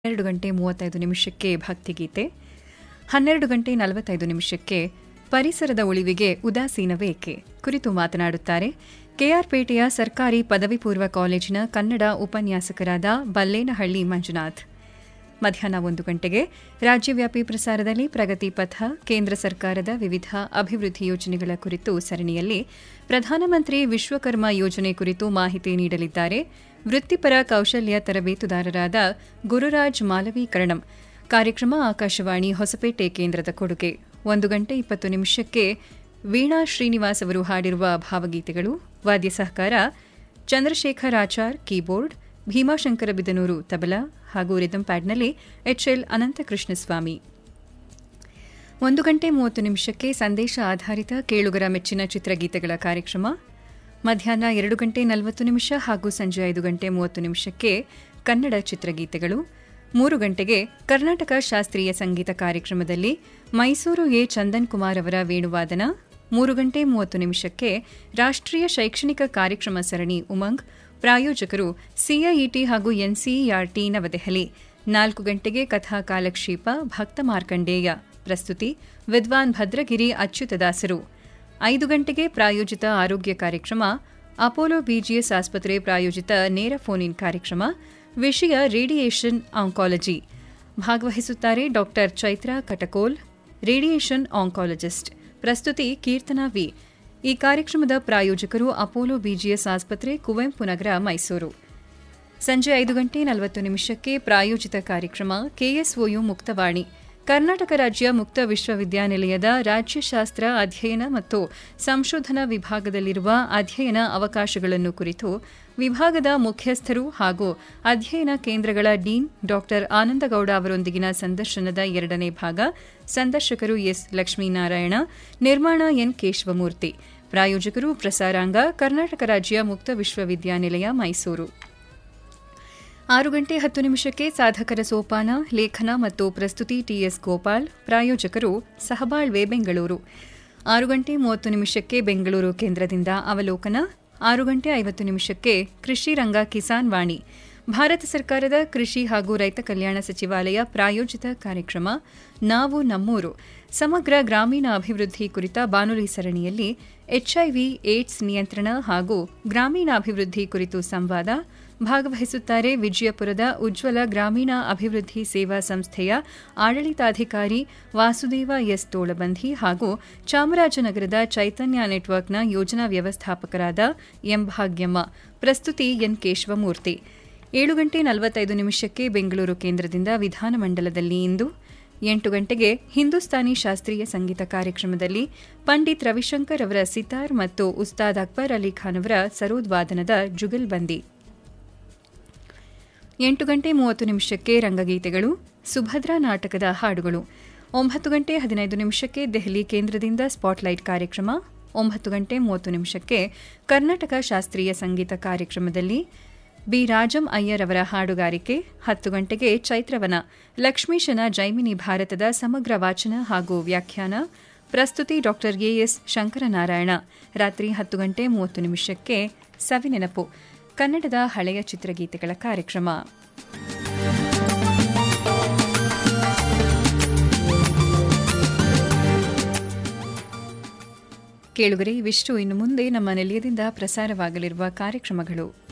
ಹನ್ನೆರಡು ಗಂಟೆ ಮೂವತ್ತೈದು ನಿಮಿಷಕ್ಕೆ ಭಕ್ತಿಗೀತೆ ಹನ್ನೆರಡು ಗಂಟೆ ನಲವತ್ತೈದು ನಿಮಿಷಕ್ಕೆ ಪರಿಸರದ ಉಳಿವಿಗೆ ಉದಾಸೀನವೇಕೆ ಕುರಿತು ಮಾತನಾಡುತ್ತಾರೆ ಕೆಆರ್ಪೇಟೆಯ ಸರ್ಕಾರಿ ಪದವಿ ಪೂರ್ವ ಕಾಲೇಜಿನ ಕನ್ನಡ ಉಪನ್ಯಾಸಕರಾದ ಬಲ್ಲೇನಹಳ್ಳಿ ಮಂಜುನಾಥ್ ಮಧ್ಯಾಹ್ನ ಒಂದು ಗಂಟೆಗೆ ರಾಜ್ಯವ್ಯಾಪಿ ಪ್ರಸಾರದಲ್ಲಿ ಪ್ರಗತಿ ಪಥ ಕೇಂದ್ರ ಸರ್ಕಾರದ ವಿವಿಧ ಅಭಿವೃದ್ಧಿ ಯೋಜನೆಗಳ ಕುರಿತು ಸರಣಿಯಲ್ಲಿ ಪ್ರಧಾನಮಂತ್ರಿ ವಿಶ್ವಕರ್ಮ ಯೋಜನೆ ಕುರಿತು ಮಾಹಿತಿ ನೀಡಲಿದ್ದಾರೆ ವೃತ್ತಿಪರ ಕೌಶಲ್ಯ ತರಬೇತುದಾರರಾದ ಗುರುರಾಜ್ ಮಾಲವೀಕರಣಂ ಕಾರ್ಯಕ್ರಮ ಆಕಾಶವಾಣಿ ಹೊಸಪೇಟೆ ಕೇಂದ್ರದ ಕೊಡುಗೆ ಒಂದು ಗಂಟೆ ಇಪ್ಪತ್ತು ನಿಮಿಷಕ್ಕೆ ವೀಣಾ ಶ್ರೀನಿವಾಸ್ ಅವರು ಹಾಡಿರುವ ಭಾವಗೀತೆಗಳು ವಾದ್ಯ ಸಹಕಾರ ಚಂದ್ರಶೇಖರ್ ಆಚಾರ್ ಕೀಬೋರ್ಡ್ ಭೀಮಾಶಂಕರ ಬಿದನೂರು ತಬಲಾ ಹಾಗೂ ರಿದಮ್ ಪ್ಯಾಡ್ನಲ್ಲಿ ಎಚ್ಎಲ್ ಅನಂತಕೃಷ್ಣಸ್ವಾಮಿ ಒಂದು ಗಂಟೆ ಮೂವತ್ತು ನಿಮಿಷಕ್ಕೆ ಸಂದೇಶ ಆಧಾರಿತ ಕೇಳುಗರ ಮೆಚ್ಚಿನ ಚಿತ್ರಗೀತೆಗಳ ಕಾರ್ಯಕ್ರಮ ಮಧ್ಯಾಹ್ನ ಎರಡು ಗಂಟೆ ನಲವತ್ತು ನಿಮಿಷ ಹಾಗೂ ಸಂಜೆ ಐದು ಗಂಟೆ ಮೂವತ್ತು ನಿಮಿಷಕ್ಕೆ ಕನ್ನಡ ಚಿತ್ರಗೀತೆಗಳು ಮೂರು ಗಂಟೆಗೆ ಕರ್ನಾಟಕ ಶಾಸ್ತ್ರೀಯ ಸಂಗೀತ ಕಾರ್ಯಕ್ರಮದಲ್ಲಿ ಮೈಸೂರು ಎ ಚಂದನ್ ಕುಮಾರ್ ಅವರ ವೇಣುವಾದನ ಮೂರು ಗಂಟೆ ಮೂವತ್ತು ನಿಮಿಷಕ್ಕೆ ರಾಷ್ಟ್ರೀಯ ಶೈಕ್ಷಣಿಕ ಕಾರ್ಯಕ್ರಮ ಸರಣಿ ಉಮಂಗ್ ಪ್ರಾಯೋಜಕರು ಸಿಐಇಟಿ ಹಾಗೂ ಎನ್ಸಿಇಆರ್ಟಿ ನವದೆಹಲಿ ನಾಲ್ಕು ಗಂಟೆಗೆ ಕಥಾ ಕಾಲಕ್ಷೇಪ ಭಕ್ತ ಮಾರ್ಕಂಡೇಯ ಪ್ರಸ್ತುತಿ ವಿದ್ವಾನ್ ಭದ್ರಗಿರಿ ಅಚ್ಯುತದಾಸರು ಐದು ಗಂಟೆಗೆ ಪ್ರಾಯೋಜಿತ ಆರೋಗ್ಯ ಕಾರ್ಯಕ್ರಮ ಅಪೋಲೋ ಬಿಜಿಎಸ್ ಆಸ್ಪತ್ರೆ ಪ್ರಾಯೋಜಿತ ನೇರ ಫೋನ್ ಇನ್ ಕಾರ್ಯಕ್ರಮ ವಿಷಯ ರೇಡಿಯೇಷನ್ ಆಂಕಾಲಜಿ ಭಾಗವಹಿಸುತ್ತಾರೆ doctor Chaitra Katakol radiation oncologist ಪ್ರಸ್ತುತಿ ಕೀರ್ತನಾ ವಿ ಈ ಕಾರ್ಯಕ್ರಮದ ಪ್ರಾಯೋಜಕರು ಅಪೋಲೋ ಬಿಜಿಎಸ್ ಆಸ್ಪತ್ರೆ ಕುವೆಂಪು ನಗರ ಮೈಸೂರು ಸಂಜೆ ಐದು ಗಂಟೆ ನಲವತ್ತು ನಿಮಿಷಕ್ಕೆ ಪ್ರಾಯೋಜಿತ ಕಾರ್ಯಕ್ರಮ ಕೆಎಸ್ಒಯು ಮುಕ್ತವಾಣಿ ಕರ್ನಾಟಕ ರಾಜ್ಯ ಮುಕ್ತ ವಿಶ್ವವಿದ್ಯಾನಿಲಯದ ರಾಜ್ಯಶಾಸ್ತ್ರ ಅಧ್ಯಯನ ಮತ್ತು ಸಂಶೋಧನಾ ವಿಭಾಗದಲ್ಲಿರುವ ಅಧ್ಯಯನ ಅವಕಾಶಗಳನ್ನು ಕುರಿತು ವಿಭಾಗದ ಮುಖ್ಯಸ್ಥರು ಹಾಗೂ ಅಧ್ಯಯನ ಕೇಂದ್ರಗಳ ಡೀನ್ ಡಾಕ್ಟರ್ ಆನಂದಗೌಡ ಅವರೊಂದಿಗಿನ ಸಂದರ್ಶನದ ಎರಡನೇ ಭಾಗ ಸಂದರ್ಶಕರು ಎಸ್ ಲಕ್ಷ್ಮೀನಾರಾಯಣ ನಿರ್ಮಾಣ ಎನ್ ಕೇಶವಮೂರ್ತಿ ಪ್ರಾಯೋಜಕರು ಪ್ರಸಾರಾಂಗ ಕರ್ನಾಟಕ ರಾಜ್ಯ ಮುಕ್ತ ವಿಶ್ವವಿದ್ಯಾನಿಲಯ ಮೈಸೂರು ಆರು ಗಂಟೆ ಹತ್ತು ನಿಮಿಷಕ್ಕೆ ಸಾಧಕರ ಸೋಪಾನ ಲೇಖನ ಮತ್ತು ಪ್ರಸ್ತುತಿ ಟಿಎಸ್ ಗೋಪಾಲ್ ಪ್ರಾಯೋಜಕರು ಸಹಬಾಳ್ವೆ ಬೆಂಗಳೂರು ಆರು ಗಂಟೆ ಮೂವತ್ತು ನಿಮಿಷಕ್ಕೆ ಬೆಂಗಳೂರು ಕೇಂದ್ರದಿಂದ ಅವಲೋಕನ ಆರು ಗಂಟೆ ಐವತ್ತು ನಿಮಿಷಕ್ಕೆ ಕೃಷಿ ರಂಗ ಕಿಸಾನ್ ವಾಣಿ ಭಾರತ ಸರ್ಕಾರದ ಕೃಷಿ ಹಾಗೂ ರೈತ ಕಲ್ಯಾಣ ಸಚಿವಾಲಯ ಪ್ರಾಯೋಜಿತ ಕಾರ್ಯಕ್ರಮ ನಾವು ನಮ್ಮೂರು ಸಮಗ್ರ ಗ್ರಾಮೀಣ ಅಭಿವೃದ್ಧಿ ಕುರಿತ ಬಾನುಲಿ ಸರಣಿಯಲ್ಲಿ ಎಚ್ಐವಿ ಏಡ್ಸ್ ನಿಯಂತ್ರಣ ಹಾಗೂ ಗ್ರಾಮೀಣಾಭಿವೃದ್ಧಿ ಕುರಿತು ಸಂವಾದ ಭಾಗವಹಿಸುತ್ತಾರೆ ವಿಜಯಪುರದ ಉಜ್ವಲ ಗ್ರಾಮೀಣ ಅಭಿವೃದ್ಧಿ ಸೇವಾ ಸಂಸ್ಥೆಯ ಆಡಳಿತಾಧಿಕಾರಿ ವಾಸುದೇವ ಎಸ್ ತೋಳಬಂಧಿ ಹಾಗೂ ಚಾಮರಾಜನಗರದ ಚೈತನ್ಯ ನೆಟ್ವರ್ಕ್ನ ಯೋಜನಾ ವ್ಯವಸ್ಥಾಪಕರಾದ ಎಂ ಭಾಗ್ಯಮ್ಮ ಪ್ರಸ್ತುತಿ ಎನ್ ಕೇಶವಮೂರ್ತಿ ಏಳು ಗಂಟೆ ನಲವತ್ತೈದು ನಿಮಿಷಕ್ಕೆ ಬೆಂಗಳೂರು ಕೇಂದ್ರದಿಂದ ವಿಧಾನಮಂಡಲದಲ್ಲಿ ಇಂದು ಎಂಟು ಗಂಟೆಗೆ ಹಿಂದೂಸ್ತಾನಿ ಶಾಸ್ತ್ರೀಯ ಸಂಗೀತ ಕಾರ್ಯಕ್ರಮದಲ್ಲಿ ಪಂಡಿತ್ ರವಿಶಂಕರ್ ಅವರ ಸಿತಾರ್ ಮತ್ತು ಉಸ್ತಾದ್ ಅಕ್ಬರ್ ಅಲಿ ಖಾನ್ ಅವರ ಸರೋದ್ವಾದನದ ಜುಗಲ್ಬಂದಿ ಎಂಟು ಗಂಟೆ ಮೂವತ್ತು ನಿಮಿಷಕ್ಕೆ ರಂಗಗೀತೆಗಳು ಸುಭದ್ರಾ ನಾಟಕದ ಹಾಡುಗಳು ಒಂಬತ್ತು ಗಂಟೆ ಹದಿನೈದು ನಿಮಿಷಕ್ಕೆ ದೆಹಲಿ ಕೇಂದ್ರದಿಂದ ಸ್ಪಾಟ್ಲೈಟ್ ಕಾರ್ಯಕ್ರಮ ಒಂಬತ್ತು ಗಂಟೆ ಮೂವತ್ತು ನಿಮಿಷಕ್ಕೆ ಕರ್ನಾಟಕ ಶಾಸ್ತ್ರೀಯ ಸಂಗೀತ ಕಾರ್ಯಕ್ರಮದಲ್ಲಿ ಬಿ ರಾಜಂ ಅಯ್ಯರ್ ಅವರ ಹಾಡುಗಾರಿಕೆ ಹತ್ತು ಗಂಟೆಗೆ ಚೈತ್ರವನ ಲಕ್ಷ್ಮೀಶನ ಜೈಮಿನಿ ಭಾರತದ ಸಮಗ್ರ ವಾಚನ ಹಾಗೂ ವ್ಯಾಖ್ಯಾನ ಪ್ರಸ್ತುತಿ ಡಾಕ್ಟರ್ ಎಎಸ್ ಶಂಕರನಾರಾಯಣ ರಾತ್ರಿ ಹತ್ತು ಗಂಟೆ ಮೂವತ್ತು ನಿಮಿಷಕ್ಕೆ ಸವಿನೆನಪು ಕನ್ನಡದ ಹಳೆಯ ಚಿತ್ರಗೀತೆಗಳ ಕಾರ್ಯಕ್ರಮ ಕೇಳುಗರೆ ಇವಿಷ್ಟು ಇನ್ನು ಮುಂದೆ ನಮ್ಮ ನಿಲಯದಿಂದ ಪ್ರಸಾರವಾಗಲಿರುವ ಕಾರ್ಯಕ್ರಮಗಳು